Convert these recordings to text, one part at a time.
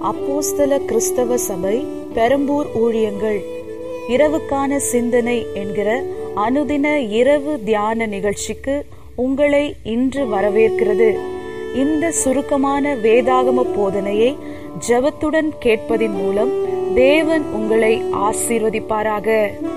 அப்போஸ்தல கிறிஸ்தவ சபை பெரம்பூர் ஊழியங்கள் இரவுக்கான சிந்தனை என்கிற அனுதின இரவு தியான நிகழ்ச்சிக்கு உங்களை இன்று வரவேற்கிறது இந்த சுருக்கமான வேதாகம போதனையை ஜெபத்துடன் கேட்பதின் மூலம் தேவன் உங்களை ஆசீர்வதிப்பாராக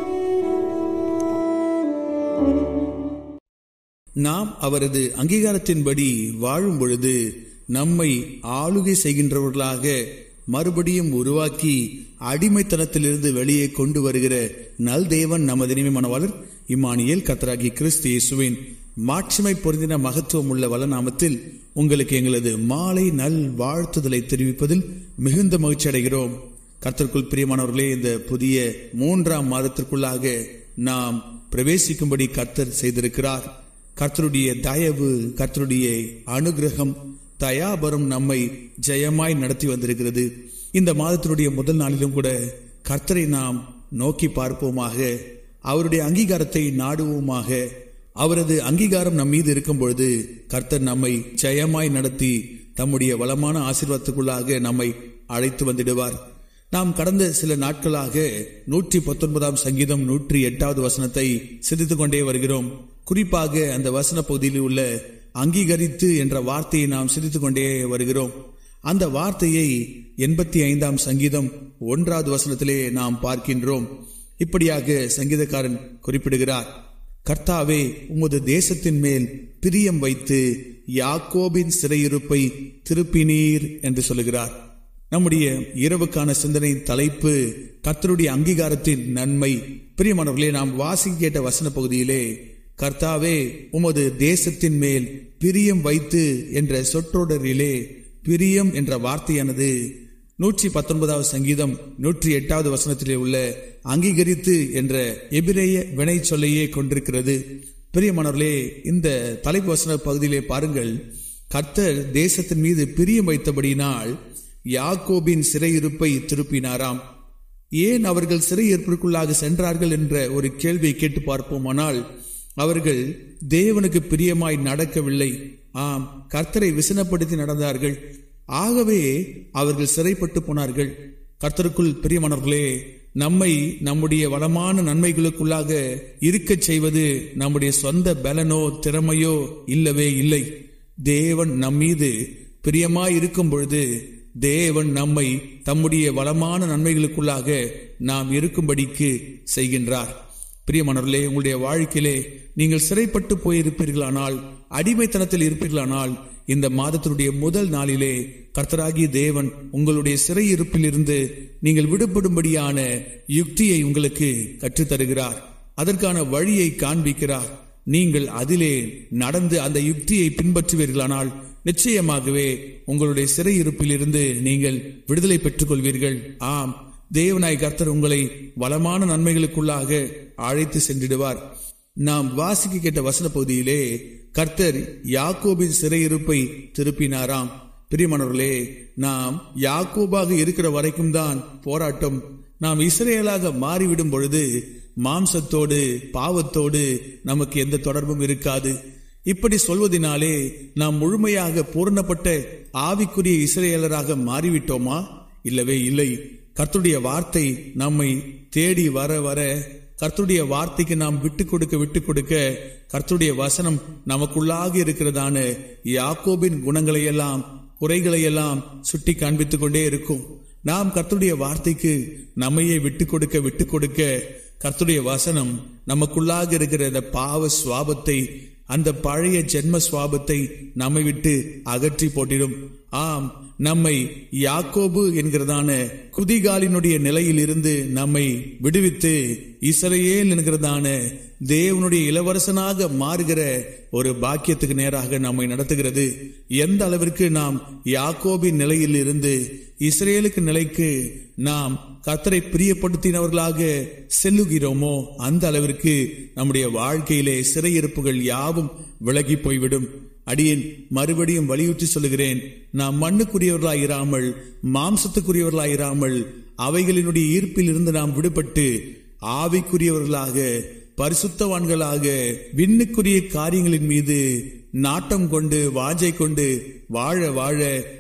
நாம் அவரது அங்கீகாரத்தின்படி வாழும் பொழுது நம்மை ஆளுகை செய்கின்றவர்களாக மறுபடியும் உருவாக்கி அடிமைத்தனத்திலிருந்து வெளியே கொண்டு வருகிற நல் தேவன் நமது இனிமை மனவாளர் இம்மானியல் கத்தராகி கிறிஸ்து இயேசுவின் மாட்சிமை பொருந்தின மகத்துவம் உள்ள வளநாமத்தில் உங்களுக்கு எங்களது மாலை நல் வாழ்த்துதலை தெரிவிப்பதில் மிகுந்த மகிழ்ச்சி அடைகிறோம் கர்த்தருக்குள் பிரியமானவர்களே இந்த புதிய மூன்றாம் மாதத்திற்குள்ளாக நாம் பிரவேசிக்கும்படி கர்த்தர் செய்திருக்கிறார் கர்த்தருடைய தயவு கர்த்தருடைய அனுகிரகம் தயாபரம் நம்மை ஜெயமாய் நடத்தி வந்திருக்கிறது இந்த மாதத்தினுடைய முதல் நாளிலும் கூட கர்த்தரை நாம் நோக்கி பார்ப்போமாக அவருடைய அங்கீகாரத்தை நாடுவோமாக அவரது அங்கீகாரம் நம் மீது இருக்கும் பொழுது கர்த்தர் நம்மை ஜெயமாய் நடத்தி தம்முடைய வளமான ஆசீர்வாதத்துக்குள்ளாக நம்மை அழைத்து வந்திடுவார் நாம் கடந்த சில நாட்களாக நூற்றி பத்தொன்பதாம் சங்கீதம் நூற்றி எட்டாவது வசனத்தை சிந்தித்துக் கொண்டே வருகிறோம் குறிப்பாக அந்த வசன பகுதியில் உள்ள அங்கீகரித்து என்ற வார்த்தையை நாம் சிந்தித்துக் கொண்டே வருகிறோம் அந்த வார்த்தையை எண்பத்தி ஐந்தாம் சங்கீதம் ஒன்றாவது வசனத்திலே நாம் பார்க்கின்றோம் இப்படியாக சங்கீதக்காரன் குறிப்பிடுகிறார் கர்த்தாவே உமது தேசத்தின் மேல் பிரியம் வைத்து யாக்கோபின் சிறையிருப்பை திருப்பினீர் என்று சொல்லுகிறார் நம்முடைய இரவுக்கான சிந்தனை தலைப்பு கர்த்தருடைய அங்கீகாரத்தின் நன்மை பிரியமானவர்களே நாம் வாசிக்க கேட்ட வசன பகுதியிலே கர்த்தாவே உமது தேசத்தின் மேல் பிரியம் வைத்து என்ற சொற்றொடரிலே பிரியம் என்ற வார்த்தையானது நூற்றி பத்தொன்பதாவது சங்கீதம் நூற்றி எட்டாவது வசனத்திலே உள்ள அங்கீகரித்து என்ற எபிரேய வினை சொல்லையே கொண்டிருக்கிறது பிரியமானவர்களே இந்த தலைப்பு வசன பகுதியிலே பாருங்கள் கர்த்தர் தேசத்தின் மீது பிரியம் வைத்தபடியினால் யாக்கோபின் சிறையிருப்பை திருப்பினாராம் ஏன் அவர்கள் சிறையிருப்பிற்குள்ளாக சென்றார்கள் என்ற ஒரு கேள்வியை கேட்டு பார்ப்போமானால் அவர்கள் தேவனுக்கு பிரியமாய் நடக்கவில்லை ஆம் கர்த்தரை விசனப்படுத்தி நடந்தார்கள் ஆகவே அவர்கள் சிறைப்பட்டு போனார்கள் கர்த்தருக்குள் பிரியமானவர்களே நம்மை நம்முடைய வளமான நன்மைகளுக்குள்ளாக இருக்கச் செய்வது நம்முடைய சொந்த பலனோ திறமையோ இல்லவே இல்லை தேவன் நம்மீது பிரியமாய் இருக்கும் பொழுது தேவன் நம்மை தம்முடைய வளமான நன்மைகளுக்குள்ளாக நாம் இருக்கும்படிக்கு செய்கின்றார் பிரியமானவர்களே உங்களுடைய வாழ்க்கையிலே நீங்கள் சிறைப்பட்டு போயிருப்பீர்களானால் அடிமைத்தனத்தில் இருப்பீர்களானால் இந்த மாதத்தினுடைய முதல் நாளிலே கர்த்தராகிய தேவன் உங்களுடைய சிறையிருப்பில் இருந்து நீங்கள் விடுபடும்படியான யுக்தியை உங்களுக்கு கற்றுத்தருகிறார் அதற்கான வழியை காண்பிக்கிறார் நீங்கள் அதிலே நடந்து அந்த யுக்தியை பின்பற்றுவீர்களானால் நிச்சயமாகவே உங்களுடைய சிறையிருப்பில் இருந்து நீங்கள் விடுதலை பெற்றுக் கொள்வீர்கள் ஆம் தேவனாய் கர்த்தர் உங்களை வளமான நன்மைகளுக்குள்ளாக அழைத்து சென்றிடுவார் நாம் வாசிக்க கேட்ட வசன பகுதியிலே கர்த்தர் யாக்கோபின் சிறையிருப்பை திருப்பினாராம் பிரியமானவர்களே நாம் யாக்கோபாக இருக்கிற வரைக்கும் தான் போராட்டம் நாம் இஸ்ரேலாக மாறிவிடும் பொழுது மாம்சத்தோடு பாவத்தோடு நமக்கு எந்த தொடர்பும் இருக்காது இப்படி சொல்வதனாலே நாம் முழுமையாக பூரணப்பட்ட ஆவிக்குரிய இஸ்ரேலராக மாறிவிட்டோமா இல்லவே இல்லை கர்த்தருடைய வார்த்தை நம்மை தேடி வர வர கர்த்தருடைய வார்த்தைக்கு நாம் விட்டு கொடுக்க விட்டு கொடுக்க கர்த்தருடைய வசனம் நமக்குள்ளாக இருக்கிறதான யாக்கோபின் குணங்களை எல்லாம் குறைகளை எல்லாம் சுட்டி காண்பித்துக் கொண்டே இருக்கும் நாம் கர்த்தருடைய வார்த்தைக்கு நம்மையே விட்டு கொடுக்க விட்டு கொடுக்க கர்த்தருடைய வசனம் நமக்குள்ளாக இருக்கிற இந்த பாவ சுவாபத்தை அந்த பழைய ஜென்ம சுவாபத்தை நம்மை விட்டு அகற்றி போட்டிடும் ஆம் நம்மை யாக்கோபு என்கிறதான குதிகாலினுடைய நிலையில் இருந்து நம்மை விடுவித்து இஸ்ரேல் என்கிறதான தேவனுடைய இளவரசனாக மாறுகிற ஒரு பாக்கியத்துக்கு நேராக நம்மை நடத்துகிறது எந்த அளவிற்கு நாம் யாக்கோபின் நிலையில் இருந்து இஸ்ரேலுக்கு நிலைக்கு நாம் கத்தரை பிரியப்படுத்தினவர்களாக செல்லுகிறோமோ அந்த அளவிற்கு நம்முடைய வாழ்க்கையிலே சிறையிருப்புகள் யாவும் விலகி போய்விடும் அடியேன் மறுபடியும் வலியுறுத்தி சொல்லுகிறேன் நாம் மண்ணுக்குரியவர்களாயிராமல் மாம்சத்துக்குரியவர்களாயிராமல் அவைகளினுடைய ஈர்ப்பில் இருந்து நாம் விடுபட்டு ஆவிக்குரியவர்களாக பரிசுத்தவான்களாக விண்ணுக்குரிய காரியங்களின் மீது நாட்டம் கொண்டு வாஞ்சை கொண்டு வாழ வாழ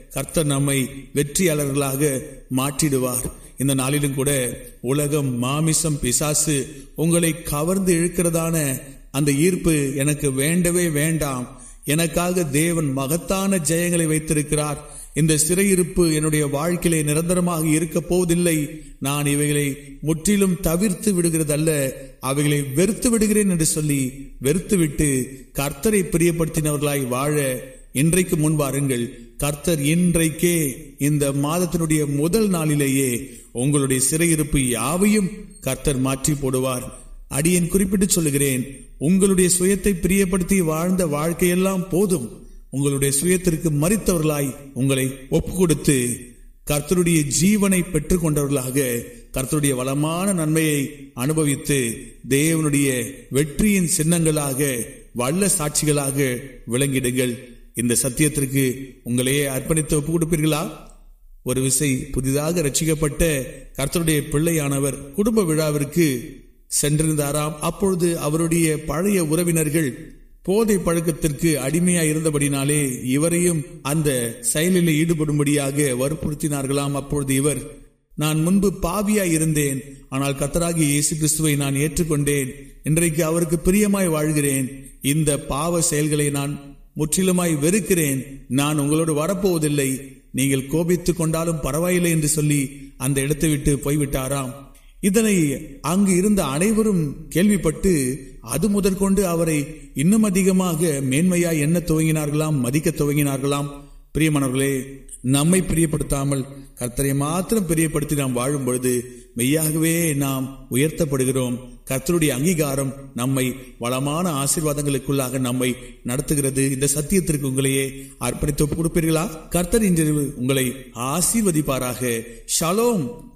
கர்த்தர் நம்மை வெற்றியாளர்களாக மாற்றிடுவார் இந்த நாளிலும் கூட உலகம் மாமிசம் பிசாசு உங்களை கவர்ந்து இழுக்கிறதான அந்த ஈர்ப்பு எனக்கு வேண்டவே வேண்டாம் எனக்காக தேவன் மகத்தான ஜெயங்களை வைத்திருக்கிறார் இந்த சிறையிருப்பு என்னுடைய வாழ்க்கையிலே நிரந்தரமாக இருக்க போவதில்லை நான் இவைகளை முற்றிலும் தவிர்த்து விடுகிறதல்ல அவைகளை வெறுத்து விடுகிறேன் என்று சொல்லி வெறுத்து விட்டு கர்த்தரை பிரியப்படுத்தினவர்களாய் வாழ இன்றைக்கு முன்வாருங்கள் கர்த்தர் இன்றைக்கே இந்த மாதத்தினுடைய முதல் நாளிலேயே உங்களுடைய சிறையிருப்பு யாவையும் கர்த்தர் மாற்றி போடுவார் அடியேன் குறிப்பிட்டு சொல்லுகிறேன் உங்களுடைய சுயத்தை பிரியப்படுத்தி வாழ்ந்த வாழ்க்கையெல்லாம் போதும் உங்களுடைய சுயத்திற்கு மறித்தவர்களாய் உங்களை ஒப்பு கொடுத்து கர்த்தருடைய ஜீவனை பெற்றுக் கொண்டவர்களாக கர்த்தருடைய வளமான நன்மையை அனுபவித்து தேவனுடைய வெற்றியின் சின்னங்களாக வல்ல சாட்சிகளாக விளங்கிடுங்கள் இந்த சத்தியத்திற்கு உங்களையே அர்ப்பணித்து ஒப்பு கொடுப்பீர்களா ஒரு விசை புதிதாக ரட்சிக்கப்பட்ட கர்த்தருடைய பிள்ளையானவர் குடும்ப விழாவிற்கு சென்றிருந்தாராம் அப்பொழுது அவருடைய பழைய உறவினர்கள் போதை பழக்கத்திற்கு அடிமையா இருந்தபடினாலே இவரையும் அந்த செயலில் ஈடுபடும்படியாக வற்புறுத்தினார்களாம் அப்பொழுது இவர் நான் முன்பு பாவியா இருந்தேன் ஆனால் கத்தராகிய இயேசு கிறிஸ்துவை நான் ஏற்றுக்கொண்டேன் இன்றைக்கு அவருக்கு பிரியமாய் வாழ்கிறேன் இந்த பாவ செயல்களை நான் முற்றிலுமாய் வெறுக்கிறேன் நான் உங்களோடு வரப்போவதில்லை நீங்கள் கோபித்துக் கொண்டாலும் பரவாயில்லை என்று சொல்லி அந்த இடத்தை விட்டு போய்விட்டாராம் இதனை அங்கு இருந்த அனைவரும் கேள்விப்பட்டு அது முதற்கொண்டு அவரை இன்னும் அதிகமாக மேன்மையாய் எண்ண துவங்கினார்களாம் மதிக்க துவங்கினார்களாம் பிரியமானவர்களே நம்மை பிரியப்படுத்தாமல் கர்த்தரை மாத்திரம் பிரியப்படுத்தி நாம் வாழும் பொழுது மெய்யாகவே நாம் உயர்த்தப்படுகிறோம் கர்த்தருடைய அங்கீகாரம் நம்மை வளமான ஆசீர்வாதங்களுக்குள்ளாக நம்மை நடத்துகிறது இந்த சத்தியத்திற்கு உங்களையே அர்ப்பணித்து ஒப்புக் கொடுப்பீர்களா கர்த்தர் இன்றிரவு உங்களை ஆசீர்வதிப்பாராக ஷலோம்